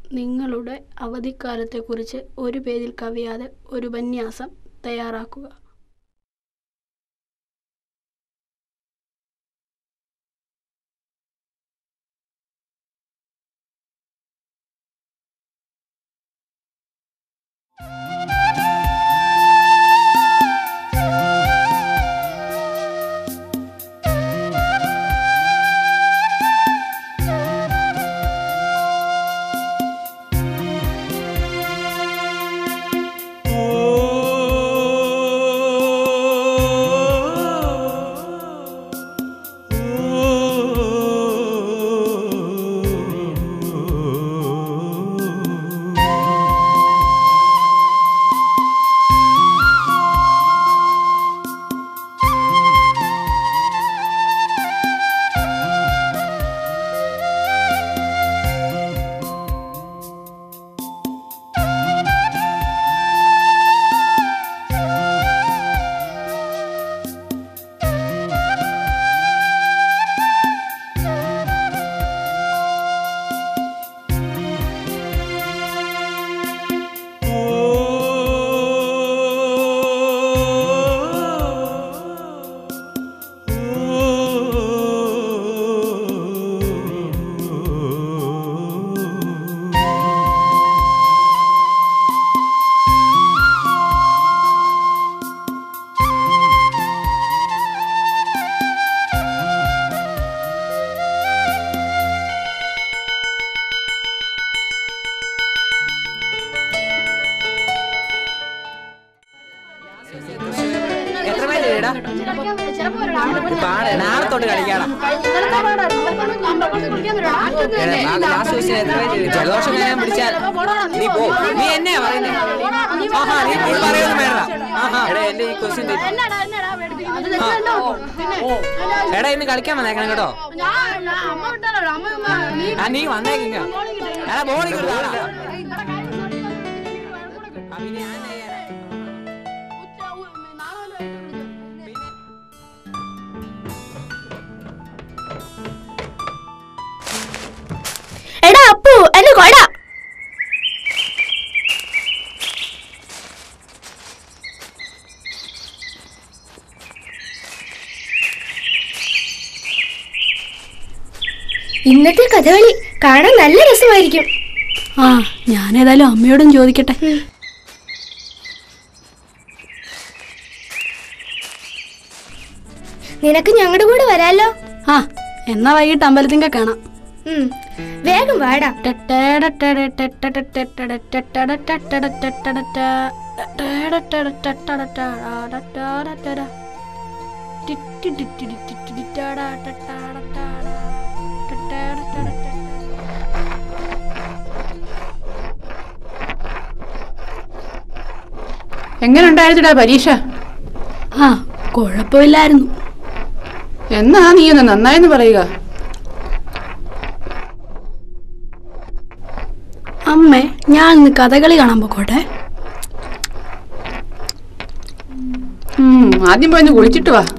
നിങ്ങളുടെ അവധിക്കാലത്തെക്കുറിച്ച് ഒരു പേജിൽ കവിയാതെ ഒരു ഉപന്യാസം തയ്യാറാക്കുക എത്ര പേര് ഇടാ നാളെ തൊട്ട് കളിക്കണം ലാസ്റ്റ് ക്വസ്റ്റ്യൻ എത്ര പേര് ജലദോഷം ഞാൻ പിടിച്ചാൽ നീ പോ നീ എന്നെയാ പറയുന്നത് ആഹാ നീ നീ പറയുന്നു വേണ്ട ആഹാ എടാ എന്റെ ഈ ക്വസ്റ്റ്യൻ എടാ ഇന്ന് കളിക്കാൻ വന്നേക്കണം കേട്ടോ ആ നീ വന്നേക്കിങ്ങ എടാ ബോളിങ് കൊടുത്താടാ ആ, പിന്നെ ഞാൻ എന്നാ ചെയ്യാനാ? എടാ അപ്പു എന്റെ കൊട ഇന്നത്തെ കഥകളി കാണാൻ നല്ല രസമായിരിക്കും ആ ഞാനേതായാലും അമ്മയോടും ചോദിക്കട്ടെ നിനക്ക് ഞങ്ങളുടെ കൂടെ വരാലോ ആ എന്നാ വൈകിട്ട് അമ്പലത്തിങ്ക കാണാം ഉം, വേഗം വാടാ എങ്ങനെ ഉണ്ടായിരുന്നടാ പരീക്ഷ ആ കുഴപ്പമില്ലായിരുന്നു എന്നാ നീ ഒന്ന് നന്നായെന്ന് പറയുക അമ്മേ ഞാൻ ഇന്ന് കഥകളി കാണാൻ പോക്കോട്ടെ ഉം, ആദ്യം പോയി ഒന്ന് കുളിച്ചിട്ട് വാ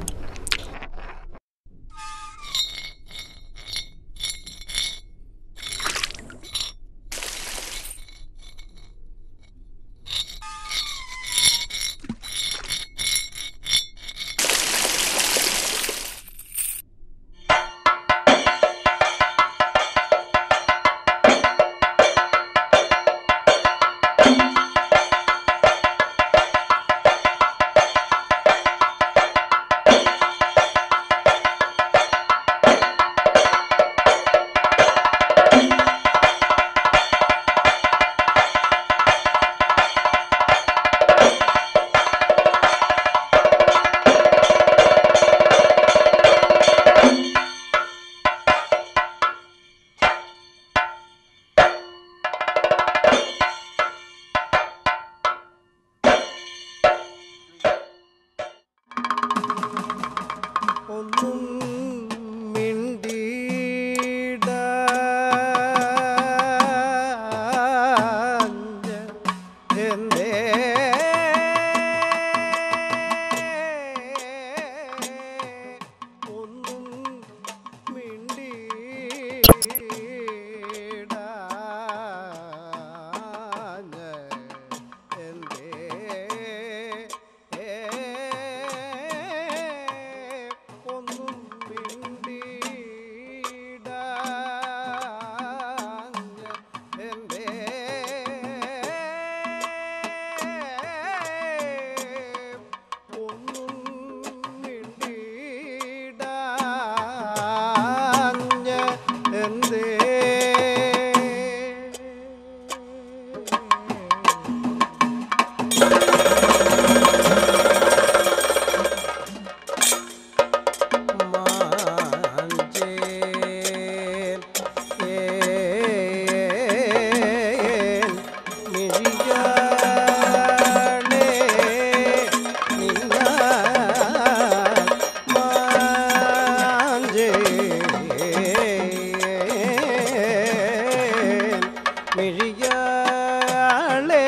മിഴിയാളേ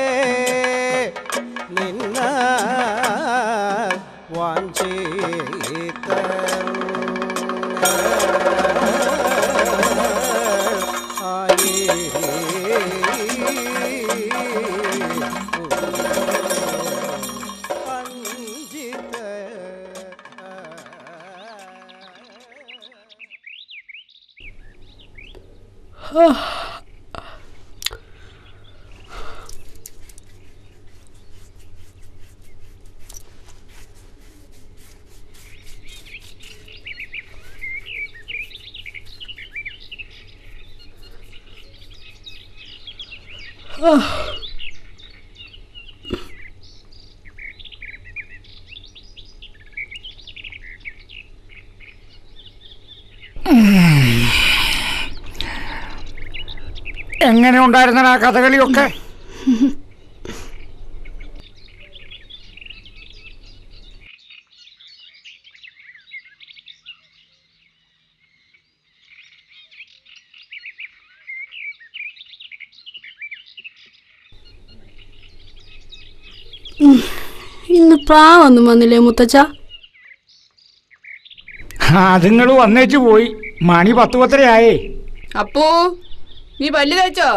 നിന്ന എങ്ങനെ ഉണ്ടായിരുന്ന ആ കഥകളിയൊക്കെ ഇന്ന് പ്രാവൊന്നും വന്നില്ലേ മുത്തച്ഛ അതുങ്ങൾ വന്നേച്ചു പോയി മണി പത്ത് പത്തരയായേ അപ്പോ നീ പല്ല് തേച്ചോ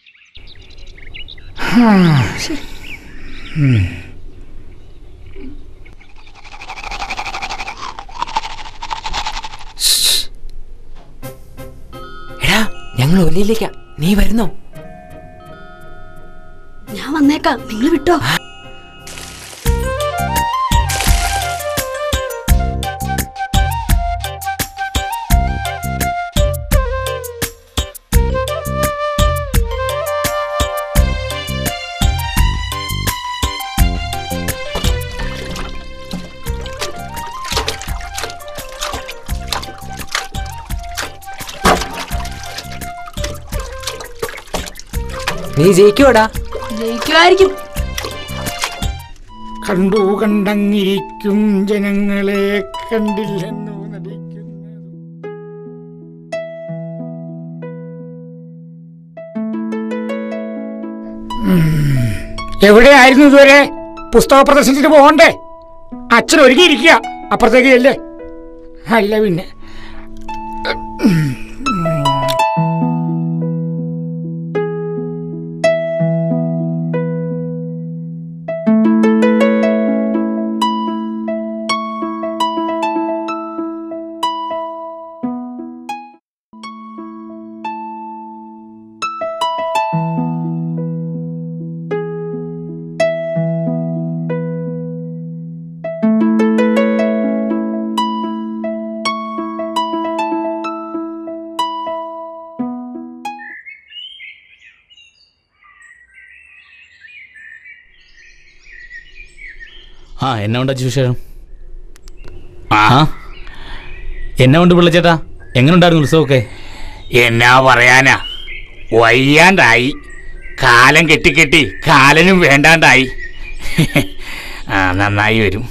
എടാ ഞങ്ങൾ ഒല്ലിയിലേക്കാ നീ വരുന്നോ ഞാൻ വന്നേക്കാം നിങ്ങൾ വിട്ടോ നീ ജയിക്കുവാടാ ജയിക്കുമായിരിക്കും കണ്ടു കണ്ടങ്ങിരിക്കും ജനങ്ങളെ കണ്ടില്ലെന്നു നടിക്കുന്നു ഉം. എവിടെയായിരുന്നു ഇതുവരെ പുസ്തക പ്രദർശനത്തിന് പോകണ്ടേ അച്ഛൻ ഒരുങ്ങിയിരിക്കുക അപ്പുറത്തേക്ക് അല്ലേ അല്ല പിന്നെ ആ എന്നാ ഉണ്ട് അച്ഛൻ വിശേഷം ആ എന്നാ ഉണ്ട് പിള്ളച്ചേട്ടാ എങ്ങനെ ഉണ്ടായിരുന്നു ഉത്സവമൊക്കെ എന്നാ പറയാനാ വയ്യാണ്ടായി കാലം കെട്ടിക്കെട്ടി കാലനും വേണ്ടാണ്ടായി ആ നന്നായി വരും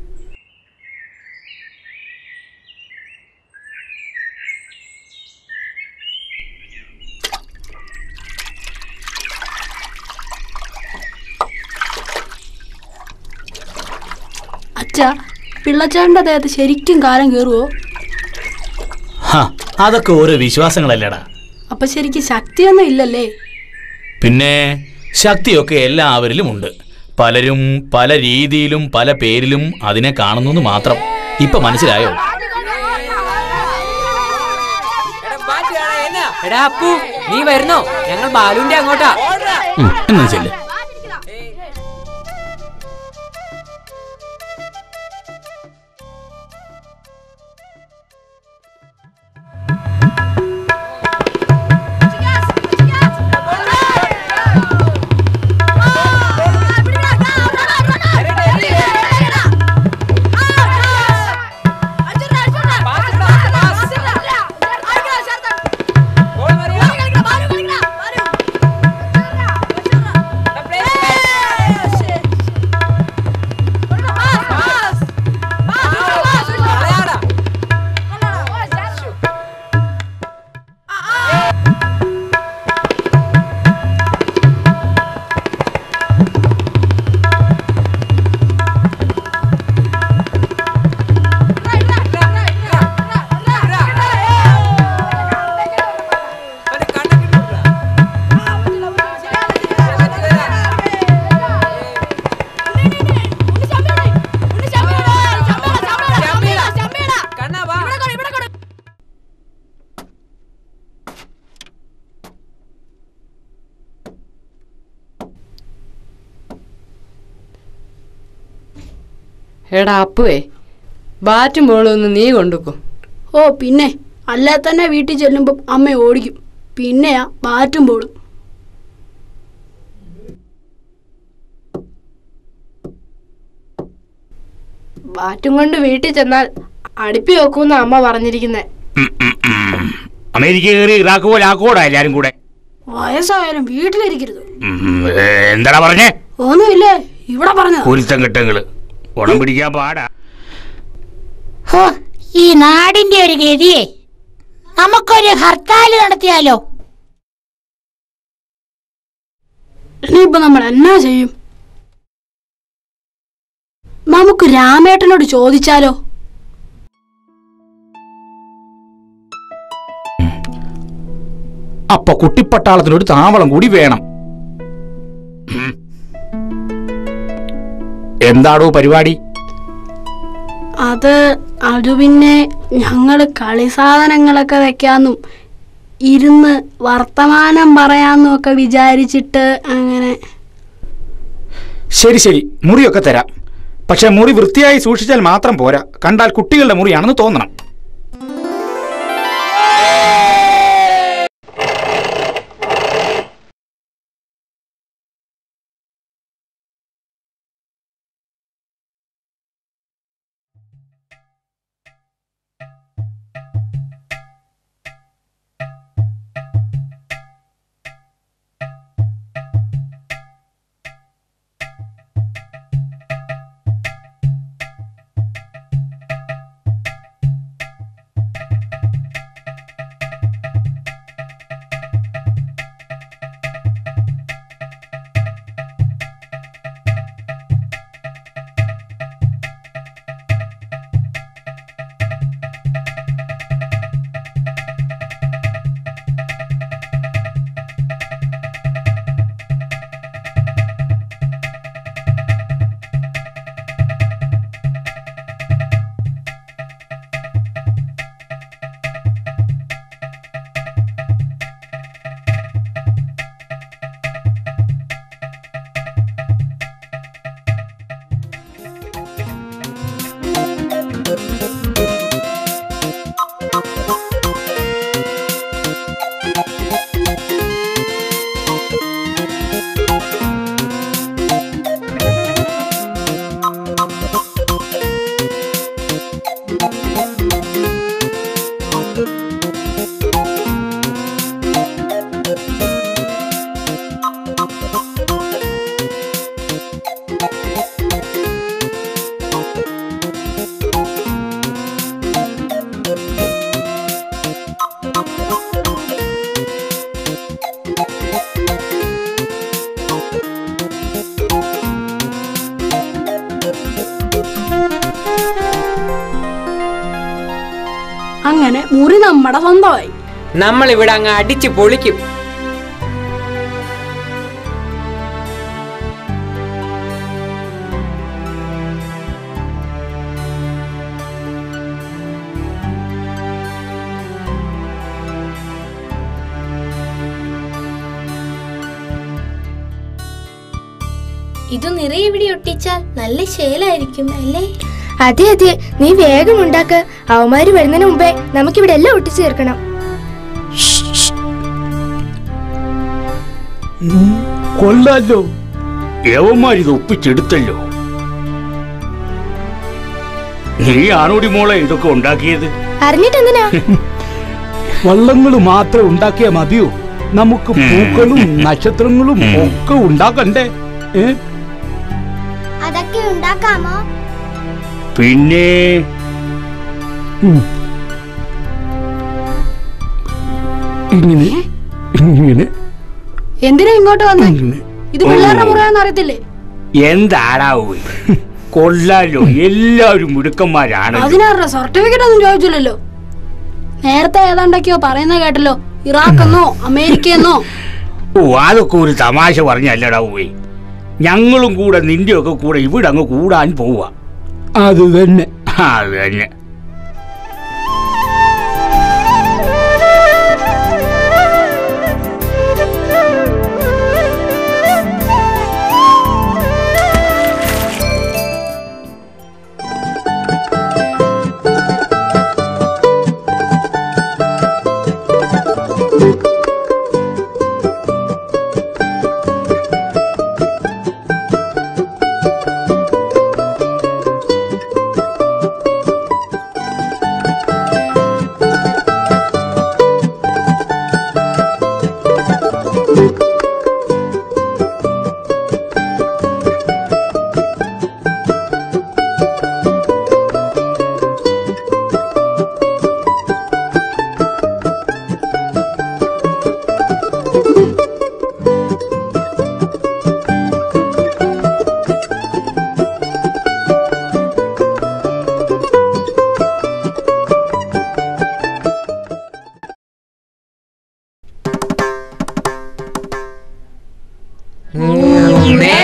അച്ഛ പിള്ളച്ചാറിന്റെ ദേഹത്ത് ശരിക്കും കാലം കയറുവോ ഹാ അതൊക്കെ ഓരോ വിശ്വാസങ്ങളല്ലേടാ അപ്പൊ ശരിക്കും ശക്തിയൊന്നും ഇല്ലല്ലേ പിന്നെ ശക്തിയൊക്കെ എല്ലാവരിലും ഉണ്ട് പലരും പല രീതിയിലും പല പേരിലും അതിനെ കാണുന്നു മാത്രം ഇപ്പൊ മനസ്സിലായോ എടാ അപ്പു നീ വരുന്നോ ഞങ്ങൾ ബാലുവിന്റെ അങ്ങോട്ടാ ഉം, എന്നാ ചെല്ല് കളിക്കടാ എടാ അപ്പുവേ ബാറ്റും ബോളും ഒന്ന് നീ കൊണ്ടുക്കും ഓ പിന്നെ അല്ലേ തന്നെ വീട്ടിൽ ചെല്ലുമ്പം അമ്മ ഓടിക്കും പിന്നെയാ ബാറ്റും പോളും ബാറ്റും കൊണ്ട് വീട്ടിൽ ചെന്നാൽ അടുപ്പി വെക്കൂന്ന അമ്മ പറഞ്ഞിരിക്കുന്നെ അമേരിക്ക കയറി ഇറാഖ് പോലെ ആക്കോടാ എല്ലാരും കൂടെ വയസ്സായാലും വീട്ടിലിരിക്കരുത് ഉം, ഏ, എന്താടാ പറഞ്ഞേ ഒന്നുമില്ലേ ഇവിടെ പറഞ്ഞതാ കുരുത്തം കെട്ടങ്ങള് ഉടം പിടിക്കാൻ പാടാ ഹോ, ഈ നാടിന്റെ ഒരു ഗതിയെ നമുക്കൊരു ഹർത്താൽ നടത്തിയാലോ ഇനിയിപ്പോ നമ്മൾ എന്നാ ചെയ്യും നമുക്ക് രാമേട്ടനോട് ചോദിച്ചാലോ അപ്പൊ കുട്ടിപ്പട്ടാളത്തിനൊരു താവളം കൂടി വേണം ഉം. എന്താടോ പരിപാടി അത് അത് പിന്നെ ഞങ്ങള് കളി സാധനങ്ങളൊക്കെ വെക്കാന്നും ഇരുന്ന് വർത്തമാനം പറയാന്നും ഒക്കെ വിചാരിച്ചിട്ട് അങ്ങനെ ശരി ശരി മുറിയൊക്കെ തരാം പക്ഷെ മുറി വൃത്തിയായി സൂക്ഷിച്ചാൽ മാത്രം പോരാ കണ്ടാൽ കുട്ടികളുടെ മുറിയാണെന്ന് തോന്നണം അങ്ങനെ മുറി നമ്മുടെ സ്വന്തമായി നമ്മൾ ഇവിടെ അങ്ങ് അടിച്ച് പൊളിക്കും ഇത് നിറയെ ഇവിടെ ഒട്ടിച്ചാൽ നല്ല ശേലായിരിക്കും അല്ലേ അതെ അതെ നീ വേഗം ഉണ്ടാക്ക അവന്മാര് വരുന്നതിന് മുമ്പേ നമുക്കിവിടെ എല്ലാം ഒട്ടിച്ചു തീർക്കണം കൊള്ളാലോ യവന്മാരിത് ഒപ്പിച്ചെടുത്തല്ലോ നീ ആണോടി മോളെ ഇതൊക്കെ ഉണ്ടാക്കിയത് അറിഞ്ഞിട്ടെന്തിനാ വള്ളങ്ങൾ മാത്രം ഉണ്ടാക്കിയാ മതിയോ നമുക്ക് പൂക്കളും നക്ഷത്രങ്ങളും ഒക്കെ ഉണ്ടാക്കണ്ടേ ഏ? അതൊക്കെ ഉണ്ടാക്കാമോ പിന്നെ ഉം. ഇങ്ങനെ ഇങ്ങനെ എന്തിനാ ഇങ്ങോട്ട് വന്നേ ഇങ്ങനെ ഇത് പിള്ളേരുടെ മുറിയാന്ന് അറിയത്തില്ലേ എന്താടാവൂ കൊള്ളാലോ എല്ലാവരും മുടുക്കന്മാരാണ് അതിനാരുടെ സർട്ടിഫിക്കറ്റ് ഒന്നും ചോദിച്ചില്ലല്ലോ നേരത്തെ ഏതാണ്ടൊക്കെയോ പറയുന്ന കേട്ടല്ലോ ഇറാഖെന്നോ അമേരിക്കയെന്നോ ഓ അതൊക്കെ ഒരു തമാശ പറഞ്ഞല്ലടാ പോയി ഞങ്ങളും കൂടെ നിന്റെയൊക്കെ കൂടെ ഇവിടെ അങ്ങ് കൂടാൻ പോവാ അത് തന്നെ അത് തന്നെ മൂന്ന്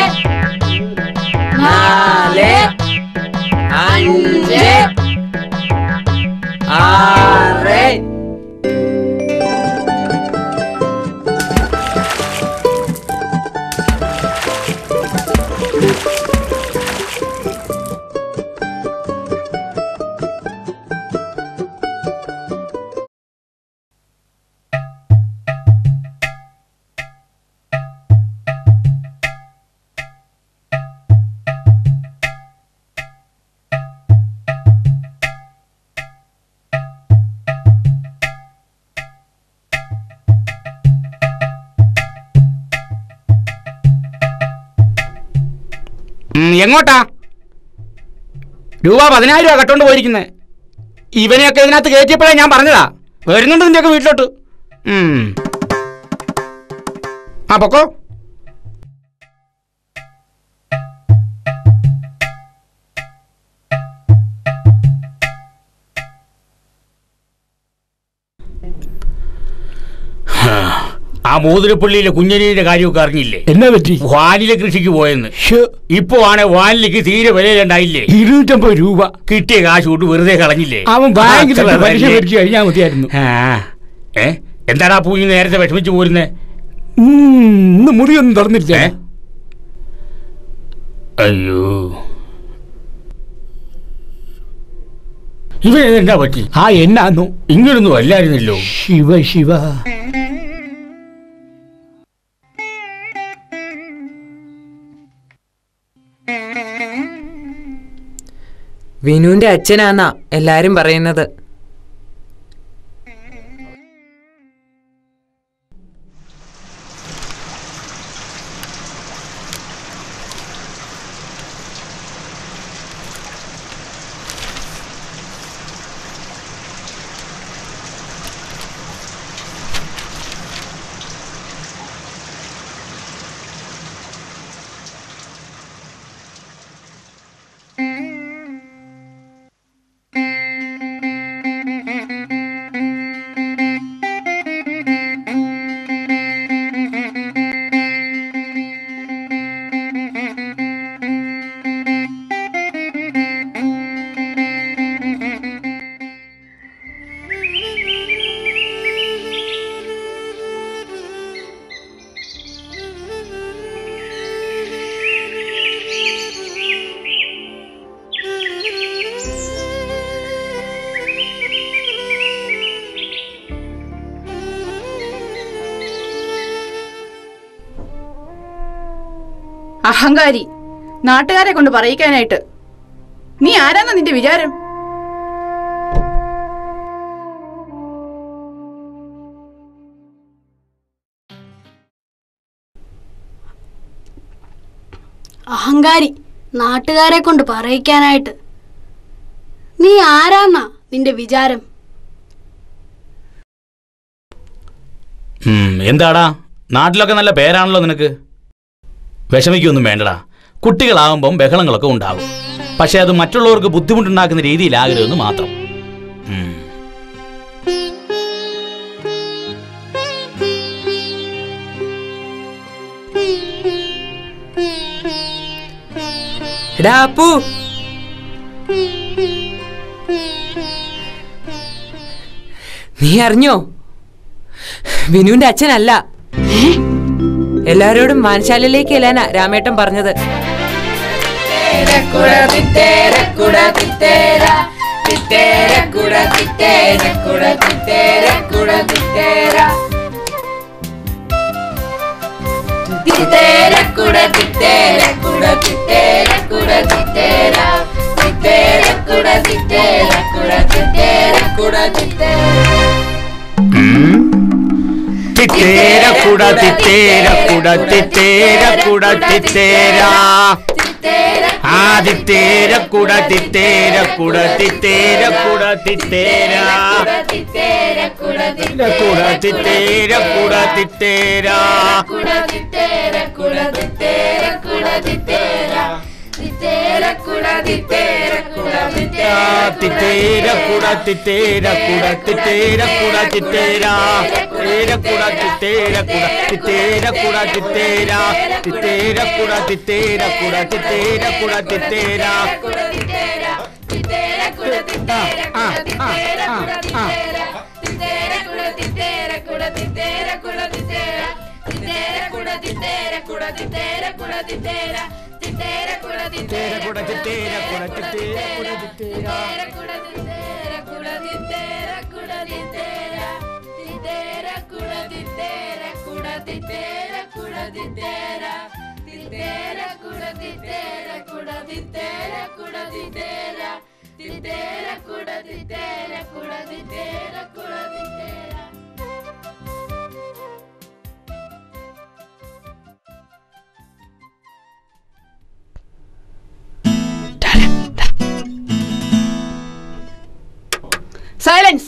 നാല് അഞ്ച് ആറ് ഉം, എങ്ങോട്ടാ രൂപ പതിനായിരം രൂപ കട്ടോണ്ട് പോയിരിക്കുന്നത് ഇവനെയൊക്കെ ഇതിനകത്ത് കയറ്റിയപ്പോഴേ ഞാൻ പറഞ്ഞതാ വരുന്നുണ്ട് നിന്റെയൊക്കെ വീട്ടിലോട്ട് ഉം. ആ പൊക്കോ ആ മൂതിരപ്പള്ളിയിലെ കുഞ്ഞനീന്റെ കാര്യമൊക്കെ അറിഞ്ഞില്ലേ എന്നാ പറ്റി വാനിലെ കൃഷിക്ക് പോയെന്ന് ഇപ്പൊ ആണ് വാനിലേക്ക് തീരെ വിലയിലുണ്ടായില്ലേ ഇരുന്നൂറ്റമ്പത് രൂപ കിട്ടിയ കാശ് കൊണ്ട് വെറുതെ കളഞ്ഞില്ലേ അവൻ ബാങ്കിൽ അത്ര പലിശ തന്നെ. മേടിച്ച് കഴിഞ്ഞാൽ മതിയായിരുന്നു ആ. ഏ എന്താടാ പൂ ഈ നേരത്തെ വിഷമിച്ചു പോരുന്നേ ഉം, ഇന്ന് മുറിയൊന്നും തുറന്നില്ല ഏ? അയ്യോ ഇവനെന്താ പറ്റി ആ എന്നാന്നു ഇങ്ങനൊന്നും അല്ലായിരുന്നല്ലോ ശിവ ശിവ വിനുവിന്റെ അച്ഛനാന്നാ എല്ലാരും പറയുന്നത് അഹങ്കാരി നാട്ടുകാരെ കൊണ്ട് പറയിക്കാനായിട്ട് നീ ആരാന്നാ നിന്റെ വിചാരം അഹങ്കാരി നാട്ടുകാരെ കൊണ്ട് പറയിക്കാനായിട്ട് നീ ആരാന്നാ നിന്റെ വിചാരം ഉം, എന്താടാ നാട്ടിലൊക്കെ നല്ല പേരാണല്ലോ നിനക്ക് വിഷമിക്കൊന്നും വേണ്ടടാ കുട്ടികളാവുമ്പം ബഹളങ്ങളൊക്കെ ഉണ്ടാവും പക്ഷെ അത് മറ്റുള്ളവർക്ക് ബുദ്ധിമുട്ടുണ്ടാക്കുന്ന രീതിയിലാകരുതെന്ന് മാത്രം ഉം. എടാ അപ്പു നീ അറിഞ്ഞോ വിനുവിന്റെ അച്ഛനല്ല എല്ലാരോടും വാൻശാലയിലേക്ക് ചെല്ലാനാ രാമേട്ടൻ പറഞ്ഞത് തിത്തേര കുട തിത്തേര കുട തിത്തേര കുട തിത്തേര ആ തിത്തേര കുട തിത്തേര കുട തിത്തേര കുട തിത്തേര കുട തിത്തേര കുട തിത്തേര തിത്തേരക്കുട തിത്തേരക്കുട തിത്തേര കുട തിത്തേര കുട തിത്തേര കുട തിത്തേര തേര കുട തിത്തേര കുട തിത്തേര കുട തിത്തേര തിത്തേര കുട തിത്തേര കുട തിത്തേര കുട തിത്തേര ആ ആ ആ ആ തിത്തേര കുട തിത്തേര കുട തിത്തേര കുട തിത്തേര സൈലൻസ്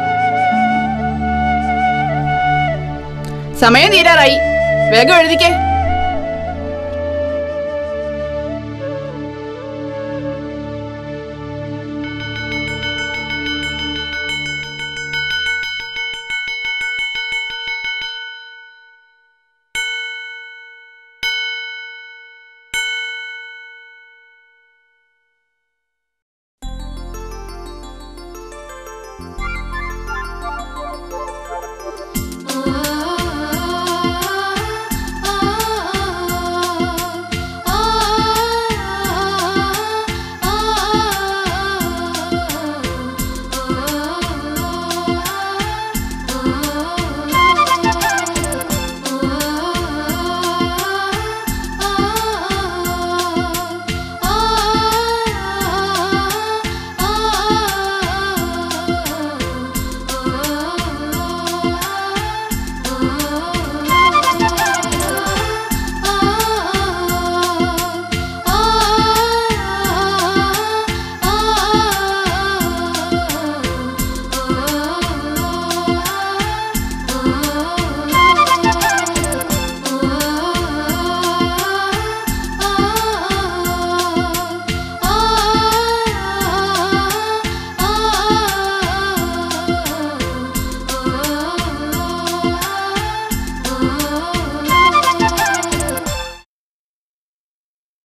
സമയം തീരാറായി വേഗം എഴുതിക്കേ